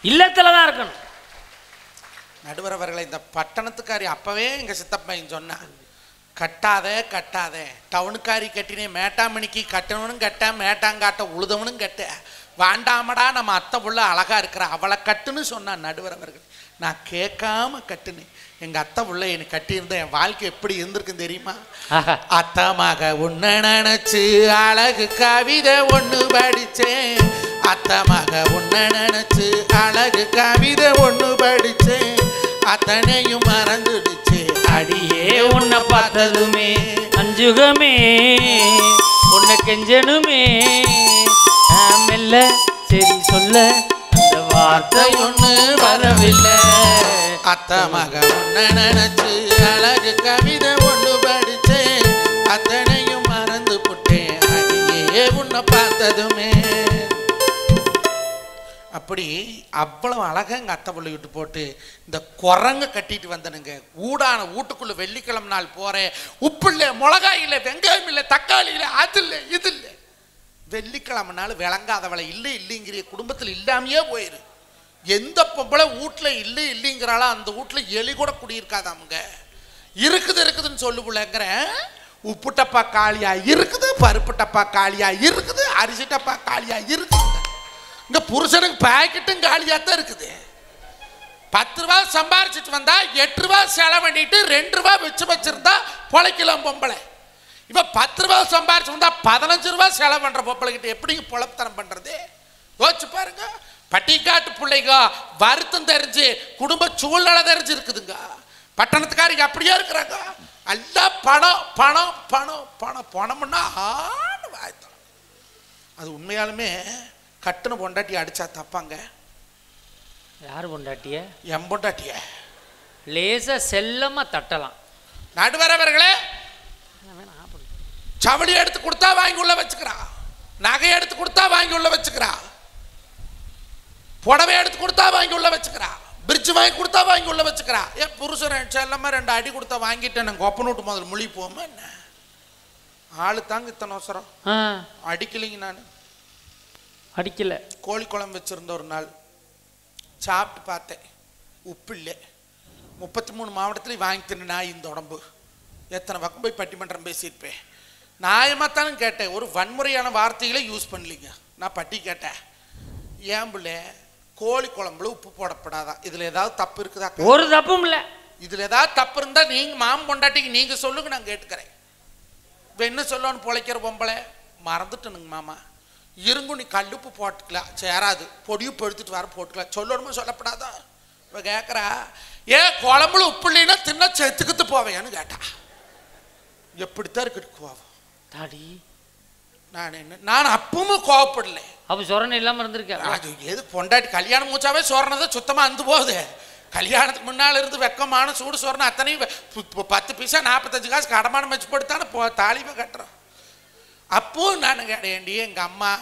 இல்லத்துல தான் இருக்கணும் நடுவர் அவர்களை இந்த பட்டணத்துக்காரி அப்பவே எங்க சித்தப்பையன் சொன்னான் கட்டாத கட்டாத டவுனுக்காரி கட்டினே மேட்டாமணிக்கு கட்டணும்னு கட்ட மேட்டாங்காட்ட உழுதவனும் கட்ட வாண்டாமடா நம்ம அத்தை புள்ள அழகா இருக்கிற அவளை கட்டுன்னு சொன்னான் நடுவர் அவர்கள் நான் கேட்காம கட்டுனேன் எங்க அத்தை புள்ள எனக்கு கட்டியிருந்தா என் வாழ்க்கை எப்படி இருந்திருக்கும் தெரியுமா ஆஹா. அத்தமாக உன்னை நினைச்சு அழகு கவிதை ஒண்ணு படிச்சேன் அத்தமாக உன்னை நினைச்சு அழகு கவிதை ஒண்ணு படிச்சேன் அத்தனையும் மறந்துடுச்சு அடியே உன்னை பார்த்ததுமே அஞ்சுகமே உன்னை கெஞ்சனுமே நான் மெல்ல சரி சொல்ல அந்த வார்த்தை ஒண்ணு வரவில்லை அத்தமாக உன்னை நினைச்சு அழகு கவிதை ஒண்ணு படிச்சேன் அத்தனையும் மறந்து புட்டேன் அடியே உன்னை பார்த்ததுமே அப்படி அவ்வளவு அழகா எங்க அத்தை பிள்ளை விட்டு போட்டு இந்த குரங்க கட்டிட்டு வந்தனுங்க ஊடான வீட்டுக்குள்ள வெள்ளிக்கிழமை நாள் போறேன் உப்பு இல்லை மிளகாய் இல்லை வெங்காயம் இல்லை தக்காளி இல்லை அது இல்லை இது இல்லை வெள்ளிக்கிழமை நாள் விளங்காதவளை இல்லை இல்லைங்கிற குடும்பத்தில் இல்லாமையே போயிரு எந்த பொம்பளை வீட்டில் இல்லை இல்லைங்கிறாளோ அந்த வீட்டில் எலி கூட குடியிருக்காதாமுங்க இருக்குது இருக்குதுன்னு சொல்லு பிள்ளைங்கிறேன் உப்பு டப்பா காலியா இருக்குது பருப்பு டப்பா காலியா இருக்குது அரிசி டப்பா காலியா இருக்குது இங்க புருஷனுக்கு பாக்கெட்டும் காலியா தான் இருக்குது பத்து ரூபா சம்பாரிச்சிட்டு வந்தா எட்டு ரூபா செலவு பண்ணிட்டு ரெண்டு ரூபா வச்சு வச்சிருந்தா பொழைக்கலாம் பொம்பளை இவ பத்து ரூபா சம்பாரிச்சு வந்தா பதினஞ்சு ரூபா செலவு பண்ற பொம்பளை கிட்ட எப்படிங்க பொழப்புத்தனம் பண்றது யோசிச்சு பாருங்க பட்டிக்காட்டு பிள்ளைங்க வருத்தம் தெரிஞ்சு குடும்ப சூழ்நிலை தெரிஞ்சு இருக்குதுங்க பட்டணத்துக்காரிங்க அப்படியே இருக்கிறாங்க எல்லாம் பணம் பணம் பணம் பணம் பணம்னா ஆடு வாய்த்தான் அது உண்மையாலுமே கட்டுன பொண்டாட்டி அடிச்சா தப்பாங்க யார் பொண்டாட்டிய என் பொண்டாட்டிய லேசா செல்லமா தட்டலாம் நடுவரவர்களே சவடி எடுத்து கொடுத்தா வாங்கி உள்ள வச்சுக்கிறா நகை எடுத்து கொடுத்தா வாங்கி உள்ள வச்சுக்கிறா புடவை எடுத்து கொடுத்தா வாங்கி உள்ள வச்சுக்கிறா பிரிட்ஜ் வாங்கி கொடுத்தா வாங்கி உள்ள வச்சுக்கிறா ஏன் புருஷன் செல்லமா ரெண்டு அடி கொடுத்தா வாங்கிட்டேன் நான் கொப்பன் விட்டு முதல்ல முழி போமா என்ன ஆளு தாங்க இத்தனை அவசரம் ஆ அடிக்கலைங்க நான் அடிக்கல கோழி குழம்பு வச்சிருந்த ஒரு நாள் சாப்பிட்டு பார்த்தேன் உப்பு இல்லை முப்பத்தி மூணு மாவட்டத்துலேயும் வாங்கி தின்னு நாய் இந்த உடம்பு எத்தனை பக்கம் போய் பட்டிமன்றம் பேசியிருப்பேன் நியாயமாத்தானும் கேட்டேன் ஒரு வன்முறையான வார்த்தைகளை யூஸ் பண்ணலீங்க நான் பட்டி கேட்டேன் ஏன் பிள்ளை கோழி குழம்புல உப்பு போடப்படாதா இதில் ஏதாவது தப்பு இருக்குதா ஒரு தப்பும் இல்ல இதில் ஏதாவது தப்பு இருந்தால் நீங்கள் மாம் பொண்டாட்டிக்கு நீங்கள் சொல்லுங்க நான் கேட்டுக்கிறேன் இப்போ என்ன சொல்லணும்னு பொழைக்கிற பொம்பளை மறந்துட்டனுங்க மாமா இருங்கு நீ கல்லுப்பு போட்டுக்கலாம் சேராது பொடியுப்பு எடுத்துட்டு வர போட்டுக்கலாம் சொல்லணுமா சொல்லப்படாதா இப்போ கேட்குறா ஏன் குழம்புல உப்பு இல்லைன்னா தின்ன செத்துக்கிட்டு போவேன்னு கேட்டா எப்படித்தான் இருக்கு கோவம் தாடி நான் என்ன நான் அப்பவும் கோவப்படல அப்ப சொரணை இல்லாம இருந்திருக்க அது எது பொண்டாட்டி கல்யாணம் மூச்சாவே சோறனதை சுத்தமாக அந்து போகுது கல்யாணத்துக்கு முன்னால் இருந்து வெக்கமான சூடு சோறணும் அத்தனையும் வெ- பு- பு- பத்து பைசா நாற்பத்தஞ்சு காசு கடமானம் வச்சு போட்டுத்தானே போ தாலிமை கட்டுறோம் அப்போ நான் கேட்டேன்டி எங்கள் அம்மா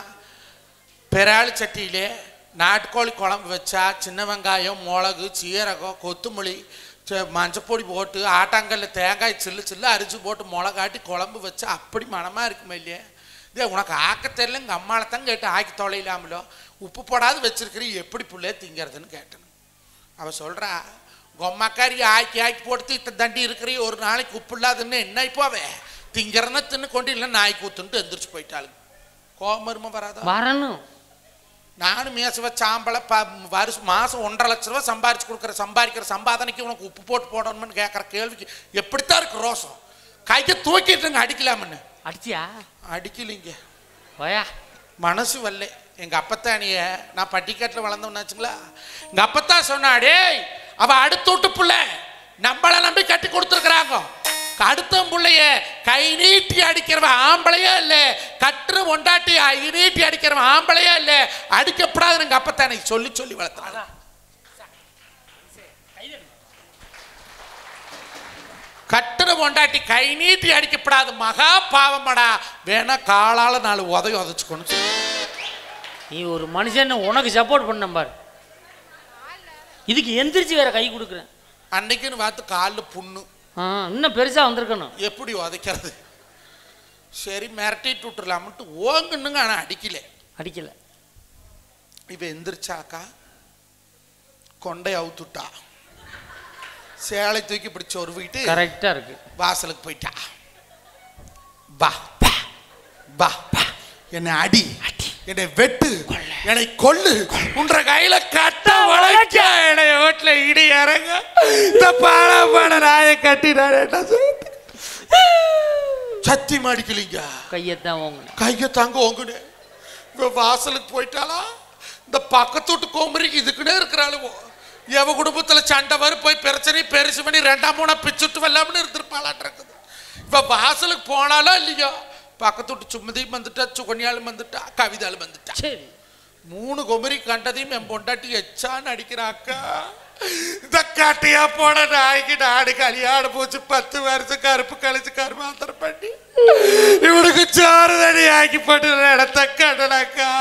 பெராளி சட்டியிலே நாட்டுக்கோழி குழம்பு வச்சா சின்ன வெங்காயம் மிளகு சீரகம் கொத்தமல்லி ச- மஞ்சப்பொடி போட்டு ஆட்டாங்கல்ல தேங்காய் சில்லு சில்லு அரிச்சு போட்டு மிளகாட்டி குழம்பு வச்சா அப்படி மனமாக இருக்குமே இல்லையா இதே உனக்கு ஆக்க தெரியல எங்கள் அம்மாவை தான் கேட்டு ஆக்கி தொலையிலாமலோ உப்பு போடாது வச்சிருக்கிறீ எப்படி புள்ளைய திங்கிறதுன்னு கேட்டேன் அவ சொல்றா கொம்மாக்காரி ஆக்கி ஆக்கி போட்டு இத்த தண்டி இருக்கிறீ ஒரு நாளைக்கு உப்பு இல்லாதுன்னு என்ன இப்போவே திங்கிறன தின்னு கொண்டு இல்லை நாய் கூத்துன்ட்டு எந்திரிச்சு போயிட்டாளுங்க கோமருமா வராதா வரணும் நானும் மேசவ சாம்பலை ப வருஷம் மாதம் ஒன்றரை லட்ச ரூபா சம்பாரிச்சு கொடுக்குற சம்பாதிக்கிற சம்பாதனைக்கு உனக்கு உப்பு போட்டு போடணும்னு கேட்குற கேள்விக்கு எப்படித்தான் இருக்கு ரோசம் கையை தூக்கிட்டுங்க அடிக்கலாம்னு அடிச்சியா அடிக்கலைங்க ஓயா மனசு வரல எங்க அப்பத்தானிய நான் பட்டிக்காட்டில் வளர்ந்தோம்னாச்சுங்களா எங்க அப்பத்தா சொன்னா டேய் அவ அடுத்த வீட்டு புள்ள நம்மளை நம்பி கட்டி கொடுத்துருக்குறாங்க அடுத்த புள்ளைய கை நீட்டி அடிக்கிறவன் ஆம்பளையே இல்லை கட்டுற ஒண்டாட்டி கை நீட்டி அடிக்கிறவன் ஆம்பளையே இல்லை அடிக்கப்படாதுன்னு எங்க அப்பத்தானை சொல்லி சொல்லி வளர்த்தாங்க கட்டுற பொண்டாட்டி கை நீட்டி அடிக்கப்படாது மகா பாவமடா வேணா காலால நாலு உதவி உதச்சுக்கணும் நீ ஒரு மனுஷன் உனக்கு சப்போர்ட் பண்ண பாரு இதுக்கு எந்திரிச்சு வேற கை கொடுக்குறேன் அன்னைக்குன்னு பார்த்து காலில் புண்ணு ஆ இன்னும் பெருசா வந்திருக்கணும் எப்படி உதைக்கிறது சரி மிரட்டிட்டு விட்டுறலாமன்ட்டு ஓங்குன்னுங்க ஆனால் அடிக்கல அடிக்கல இப்போ எந்திரிச்சாக்கா கொண்டை அவுத்துட்டா சேலை தூக்கி பிடிச்ச ஒரு வீட்டு கரெக்டா இருக்கு வாசலுக்கு போயிட்டா பா பா, பா பா என்னை அடி என்னை வெட்டு என்னை கொல்லு உன்ற கையில கட்ட உழைக்க என்னை வீட்டுல இடி இறங்க இந்த பாட பாட நாயை கட்டினாரு சத்தி மாடிக்கலீங்க கையத்தான் ஓங்கணும் கைய தாங்க ஓங்குனே இவ வாசலுக்கு போயிட்டாளா இந்த பக்கத்து வீட்டு கோமரிக்கு இதுக்குன்னே இருக்கிறாளுவோ எவ குடும்பத்துல சண்டை வர போய் பிரச்சனை பெருசு பண்ணி ரெண்டாம் மூணா பிச்சுட்டு வரலாம்னு இருந்திருப்பாளாட்டு இருக்குது இவ வாசலுக்கு போனாலோ இல்லையோ பக்கத்து வீட்டு சுமதியும் வந்துட்டா சுகன்யாலும் வந்துட்டா கவிதாலும் வந்துட்டா சரி மூணு குமரி கண்டதையும் என் பொண்டாட்டி எச்சான்னு அடிக்கிறாக்கா இந்த கட்டியா போன நாய்க்கு நாடு கல்யாணம் போச்சு பத்து வருஷம் கருப்பு கழிச்சு கருமாத்திரம் பண்ணி இவனுக்கு சோறு தண்ணி ஆக்கி போட்டு இடத்த கண்டனாக்கா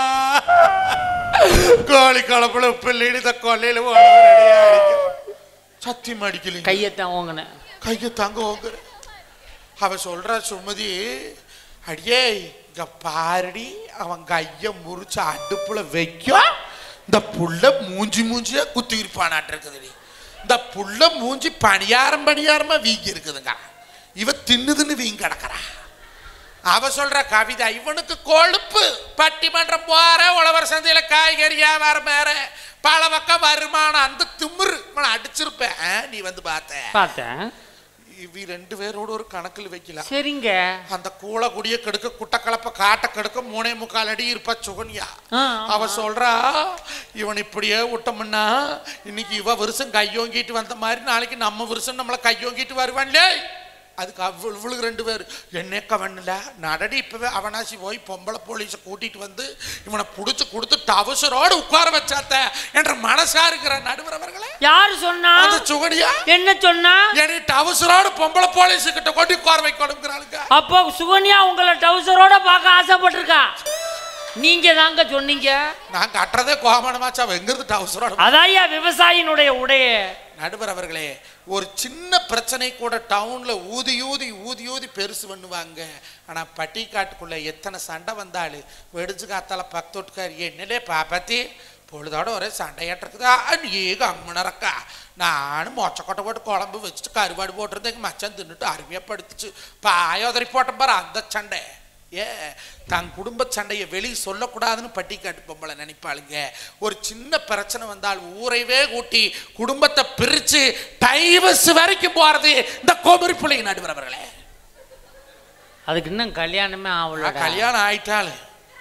கோழி குழம்புல உப்பு இல்லைன்னு இந்த கொல்லையில சத்தியம் அடிக்கல கையத்தான் ஓங்கினேன் கையை தாங்க ஓங்குற அவ சொல்றா சுமதி அடியே இங்க பாருடி அவன் கைய முறிச்சு அடுப்புல வைக்கும் இந்த புள்ள மூஞ்சி மூஞ்சியா குத்தி இருப்பானாட்டு இருக்குதுடி இந்த புள்ள மூஞ்சி பணியாரம் பணியாரமா வீங்கி இருக்குதுங்க இவ தின்னுதுன்னு வீங்கி கிடக்குறா அவ சொல்ற கவிதா இவனுக்கு கொழுப்பு பட்டிமன்றம் போற உழவர் சந்தையில காய்கறி வியாபாரம் வேற பல பக்கம் வருமானம் அந்த திமிரு இவனை அடிச்சிருப்பேன் ஆ, நீ வந்து பார்த்த பார்த்தேன் இவி ரெண்டு பேரோட ஒரு கணக்கில் வைக்கல சரிங்க அந்த கூள குடிய கெடுக்க குட்டக்கலப்ப காட்ட கெடுக்க மூணே முக்கால் அடி இருப்பா சுகன்யா ஆ, அவ சொல்றா இவன் இப்படியே விட்டோம்னா இன்னைக்கு இவ வருஷம் கையோங்கிட்டு வந்த மாதிரி நாளைக்கு நம்ம வருஷம் நம்மளை கையோங்கிட்டு வருவான்லே அதுக்கு அவள் இவளுக்கு ரெண்டு பேர் என்னே கவனில் நடடி இப்பவே அவனாசி போய் பொம்பளை போலீஸை கூட்டிட்டு வந்து இவனை பிடிச்சி கொடுத்து டவசரோடு உட்கார வச்சாத்த என்ற மனசா இருக்கிற நடுவர் அவர்களே யாரு சொன்னா அந்த சுகனியா என்ன சொன்னா என்னை டவசரோடு பொம்பளை போலீஸ் கிட்ட கொண்டு உட்கார வைக்கணுங்கிறாளுங்க அப்போ சுகன்யா உங்களை டவுசரோட பார்க்க ஆசைப்பட்டிருக்கா நீங்க தாங்க சொன்னீங்க நான் கட்டுறதே கோமானமாச்சா அவ எங்கிருந்து டவசரோட அதாயா விவசாயினுடைய உடைய நடுவர் அவர்களே ஒரு சின்ன பிரச்சனை கூட டவுன்ல ஊதி ஊதி ஊதி ஊதி பெருசு பண்ணுவாங்க ஆனா பட்டிக்காட்டுக்குள்ள எத்தனை சண்டை வந்தாலும் வெடிச்சு காத்தால பக்கத்தொட்டுக்கார் என்னலே பாப்பாத்தி பொழுதோட ஒரே சண்டையாட்டிருக்குதா நீ கம்முனரக்கா நானும் மொச்சக்கொட்டை போட்டு குழம்பு வச்சுட்டு கருவாடு போட்டிருந்தேன் எங்கள் மச்சான் தின்னுட்டு அருமையாக படுத்துச்சு பாயோதரி போட்டேன் பாரு அந்த சண்டை ஏ தன் குடும்ப சண்டையை வெளியே சொல்லக்கூடாதுன்னு பட்டிக்காட்டு பொம்பளை நினைப்பாளுங்க ஒரு சின்ன பிரச்சனை வந்தால் ஊரைவே கூட்டி குடும்பத்தை பிரிச்சு டைவர்ஸ் வரைக்கும் போறது இந்த கோமரி பிள்ளை நடுவர் அவர்களே அதுக்கு இன்னும் கல்யாணமே ஆகல கல்யாணம் ஆயிட்டாள்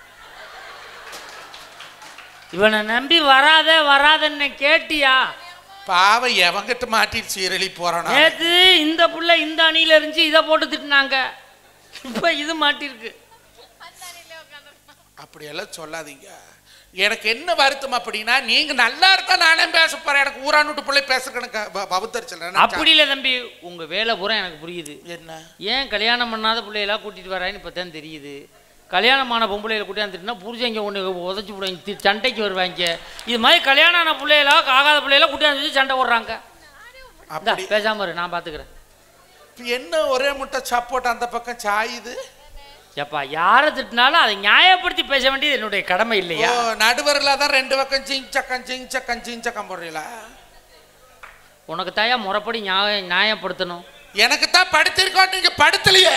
இவனை நம்பி வராத வராதன்னு கேட்டியா பாவம் எவங்கிட்ட மாட்டிட்டு சீரழி போறானா நேத்து இந்த புள்ள இந்த அணியில இருந்துச்சு இதை போட்டு திட்டினாங்க இப்ப இது மாட்டிருக்கு அப்படியெல்லாம் சொல்லாதீங்க எனக்கு என்ன வருத்தம் அப்படின்னா நீங்க நல்லா இருந்தா நானே பேச போறேன் எனக்கு ஊரானுட்டு பிள்ளை பேசுறேன் பவுத்தரிச்சல் அப்படி இல்லை தம்பி உங்க வேலை பூரா எனக்கு புரியுது என்ன ஏன் கல்யாணம் பண்ணாத பிள்ளையெல்லாம் கூட்டிட்டு வரான்னு இப்போ தான் தெரியுது கல்யாணமான பொம்பளையில கூட்டியாந்துட்டுனா புரிஞ்சவங்க ஒன்று உதச்சி விடுவாங்க தி- சண்டைக்கு வருவாங்க இது மாதிரி கல்யாணம் ஆன பிள்ளைகளா ஆகாத பிள்ளைகளா கூட்டியாந்து வச்சு சண்டை போடுறாங்க இந்தா, அப்படி பேசாம இரு நான் பார்த்துக்கிறேன் இப்ப என்ன ஒரே முட்டை சப்போட்டு அந்த பக்கம் சாயுது ஏப்பா யாரை திட்டினாலும் அதை நியாயப்படுத்தி பேச வேண்டியது என்னுடைய கடமை ஓ இல்லையா நடுவரில் தான் ரெண்டு பக்கம் சிங் சக்கம் சிங் சக்கம் சிங் சக்கம் போடுறீங்களா உனக்கு தாயா முறைப்படி நியாய நியாயப்படுத்தணும் எனக்கு தான் படுத்திருக்கோம் நீங்க படுத்தலையே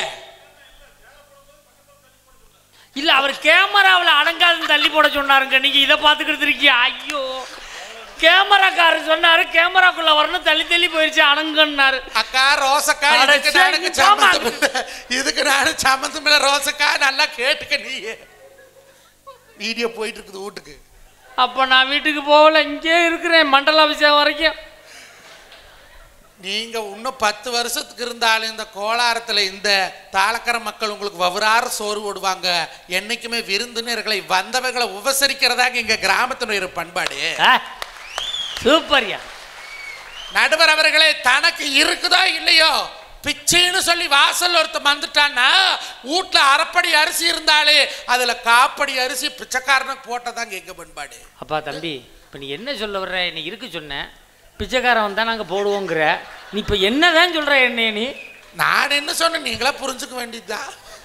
இல்ல அவர் கேமராவில் அடங்காதுன்னு தள்ளி போட சொன்னாருங்க நீங்க இதை பார்த்துக்கிட்டு இருக்கீங்க ஐயோ கேமராக்காரர் சொன்னாரு கேமராக்குள்ள வரணும் தள்ளி தள்ளி போயிருச்சு அடங்குன்னாரு அக்கா ரோசக்கா அட இதுக்கு சரி, நானுக்கு போம்மா. சம்மந்தம் இல்லை இதுக்கு நானு சம்மந்தம் இல்லை ரோசக்கா நல்லா கேட்டுக்க நீ வீடியோ போயிட்டு இருக்குது வீட்டுக்கு அப்ப நான் வீட்டுக்கு போகல இங்கே இருக்கிறேன் மண்டல அபிஷேகம் வரைக்கும் நீங்க இன்னும் பத்து வருஷத்துக்கு இருந்தாலும் இந்த கோளாரத்துல இந்த தாளக்கர மக்கள் உங்களுக்கு வவராறு சோறு போடுவாங்க என்னைக்குமே விருந்தினர்களை வந்தவர்களை உபசரிக்கிறதாக எங்க கிராமத்தினுடைய ஒரு பண்பாடு ஆ, சூப்பர்யா நடுவர் அவர்களே தனக்கு இருக்குதோ இல்லையோ பிச்சைன்னு சொல்லி வாசல் ஒருத்தன் வந்துட்டான்னா வீட்டுல அரைப்படி அரிசி இருந்தாலே அதுல காப்படி அரிசி பிச்சைக்காரனுக்கு போட்டதாங்க எங்க பண்பாடு அப்பா தம்பி இப்போ நீ என்ன சொல்ல வர்ற என்னை இருக்கு சொன்னேன் பிச்சைக்காரன் தான் நாங்கள் போடுவோங்கிற நீ இப்போ என்னதான் சொல்ற என்னைய நீ நான் என்ன சொன்னேன் நீங்களா புரிஞ்சுக்க வேண்டியதுதான்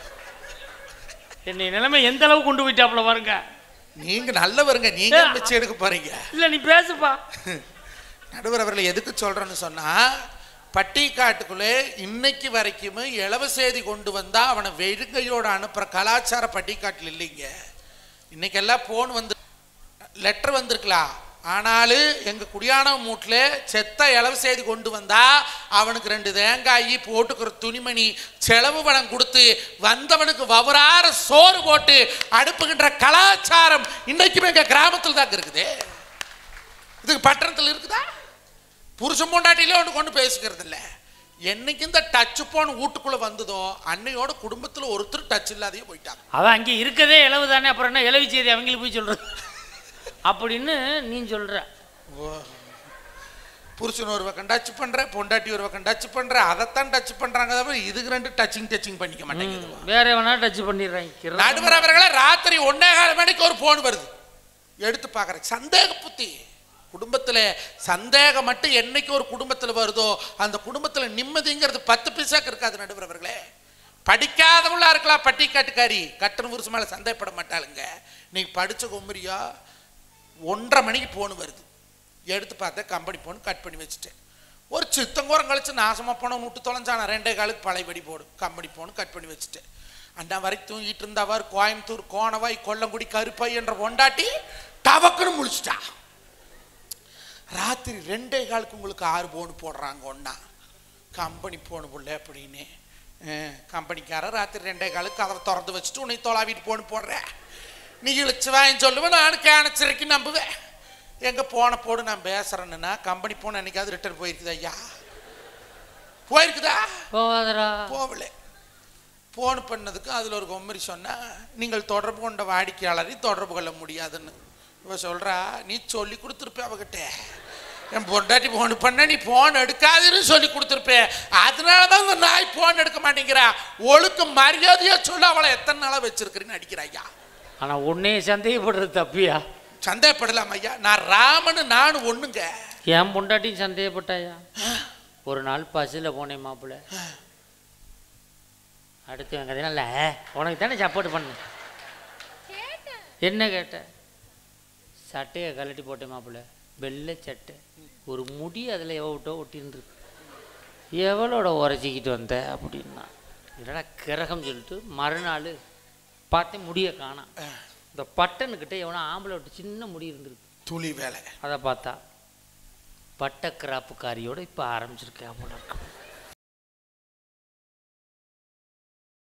என்னை நிலைமை எந்த அளவுக்கு கொண்டு போயிட்டாப்புல பாருங்க நீங்க நல்லவருங்க நீங்க பிச்சை எடுக்க போறீங்க இல்லை நீ பேசுப்பா நடுவர் அவர்களை எதுக்கு சொல்றேன்னு சொன்னா பட்டிக்காட்டுக்குள்ளே இன்னைக்கு வரைக்குமே இலவ செய்தி கொண்டு வந்தா அவனை வெறுங்கையோட அனுப்புற கலாச்சார பட்டிக்காட்டில் இல்லைங்க இன்னைக்கெல்லாம் போன் வந்து லெட்டர் வந்திருக்கலாம் ஆனாலும் எங்க குடியானம் மூட்டில் செத்த இலவு செய்தி கொண்டு வந்தா அவனுக்கு ரெண்டு தேங்காய் போட்டுக்கிற துணிமணி செலவு பணம் கொடுத்து வந்தவனுக்கு வவராற சோறு போட்டு அடுப்புகின்ற கலாச்சாரம் இன்னைக்குமே எங்க கிராமத்தில் தான் இருக்குது இதுக்கு பட்டணத்தில் இருக்குதா புருஷன் பொண்டாட்டிலே ஒன்று கொண்டு பேசிக்கிறது இல்லை என்னைக்கு இந்த டச் போன் வீட்டுக்குள்ள வந்ததோ அன்னையோட குடும்பத்தில் ஒருத்தர் டச் இல்லாதையே போயிட்டாங்க அவன் அங்கே இருக்கதே இலவு தானே அப்புறம் என்ன இலவு செய்தி அவங்களுக்கு போய் சொல்கிறது அப்படின்னு நீ சொல்கிற ஓ. புருஷன் ஒரு பக்கம் டச் பண்ற பொண்டாட்டி ஒரு பக்கம் டச் பண்ற அதைத்தான் டச் பண்றாங்க தவிர இதுக்கு ரெண்டு டச்சிங் டச்சிங் பண்ணிக்க மாட்டேங்குது வேற எவனா டச் பண்ணிடுறாங்க நடுவர் அவர்களே ராத்திரி ஒன்னே கால மணிக்கு ஒரு போன் வருது எடுத்து பார்க்குறேன் சந்தேக புத்தி குடும்பத்தில் சந்தேகம் மட்டும் என்னைக்கு ஒரு குடும்பத்தில் வருதோ அந்த குடும்பத்தில் நிம்மதிங்கிறது பத்து பைசாக்கு இருக்காது நடுவர் அவர்களே படிக்காதவங்களா இருக்கலாம் பட்டிக்காட்டுக்காரி கட்டண புருஷ மேலே சந்தேகப்பட மாட்டாளுங்க நீ படிச்ச கும்பரியா ஒன்றரை மணிக்கு போன் வருது எடுத்து பார்த்தேன் கம்பெனி போன் கட் பண்ணி வச்சுட்டேன் ஒரு சித்தங்கோரம் கழிச்சு நாசமாக போன விட்டு தொலைஞ்சான ரெண்டே காலுக்கு பழையபடி போடும் கம்பெனி போன் கட் பண்ணி வச்சுட்டேன் அண்டா வரைக்கும் தூங்கிட்டு இருந்தவர் கோயம்புத்தூர் கோணவாய் கொல்லங்குடி கருப்பை என்ற பொண்டாட்டி டவக்குன்னு முழிச்சிட்டா ராத்திரி ரெண்டே காலுக்கு உங்களுக்கு ஆறு போன் போடுறாங்க ஒன்றா கம்பெனி போன புள்ள அப்படின்னு அஹ், கம்பெனிக்காரன் ராத்திரி ரெண்டே காலுக்கு கதவை திறந்து வச்சுட்டு உன்னை தொலாவிட்டு போன்னு போடுறேன் நீ இழிச்சு வாங்கி சொல்லுவேன் நான் கேனச்சிரைக்கு நம்புவேன் எங்க போன போடு நான் பேசுறேன்னா கம்பெனி போன என்னைக்காவது ரிட்டர்ன் போயிருக்குதா ஐயா போயிருக்குதா போவாதரா போகல போன் பண்ணதுக்கு அதில் ஒரு கொம்மரி சொன்னா நீங்கள் தொடர்பு கொண்ட வாடிக்கையாளரை தொடர்பு கொள்ள முடியாதுன்னு இவ சொல்றா நீ சொல்லி கொடுத்துருப்ப அவகிட்ட என் பொண்டாட்டி போன் பண்ண நீ போன் எடுக்காதுன்னு சொல்லி கொடுத்துருப்பே அதனால தான் இந்த நாய் போன் எடுக்க மாட்டேங்கிறா ஒழுக்க மரியாதையா சொல்ல அவளை எத்தனை நாளா வச்சிருக்கிறேன்னு அடிக்கிறா ஐயா ஆனால் உன்னே சந்தேகப்படுறது தப்பியா சந்தேகப்படலாம் ஐயா நான் ராமனு நானும் ஒண்ணுங்க என் பொண்டாட்டியும் சந்தேகப்பட்டாயா ஒரு நாள் பஸ்ஸில் போனேன் மாப்பிள்ள அடுத்து எங்க கதையில உனக்கு தானே சப்போர்ட் பண்ணேன் என்ன கேட்ட சட்டையை கழட்டி போட்டேன் மாப்பிள்ள வெள்ளை சட்டை ஒரு முடி அதில் எவ்வளோ ஒட்டின்னு எவ்வளோட உரைச்சிக்கிட்டு வந்த அப்படின்னா என்னடா கிரகம் சொல்லிட்டு மறுநாள் பார்த்தேன் முடியை காணாம் இந்த பட்டனுக்கிட்ட எவனோ ஆம்பளை விட்டு சின்ன முடி இருந்திருக்கு துளி வேலை அதை பார்த்தா பட்ட கிராப்புக்காரியோட இப்போ ஆரம்பிச்சிருக்கேன் போல இருக்கு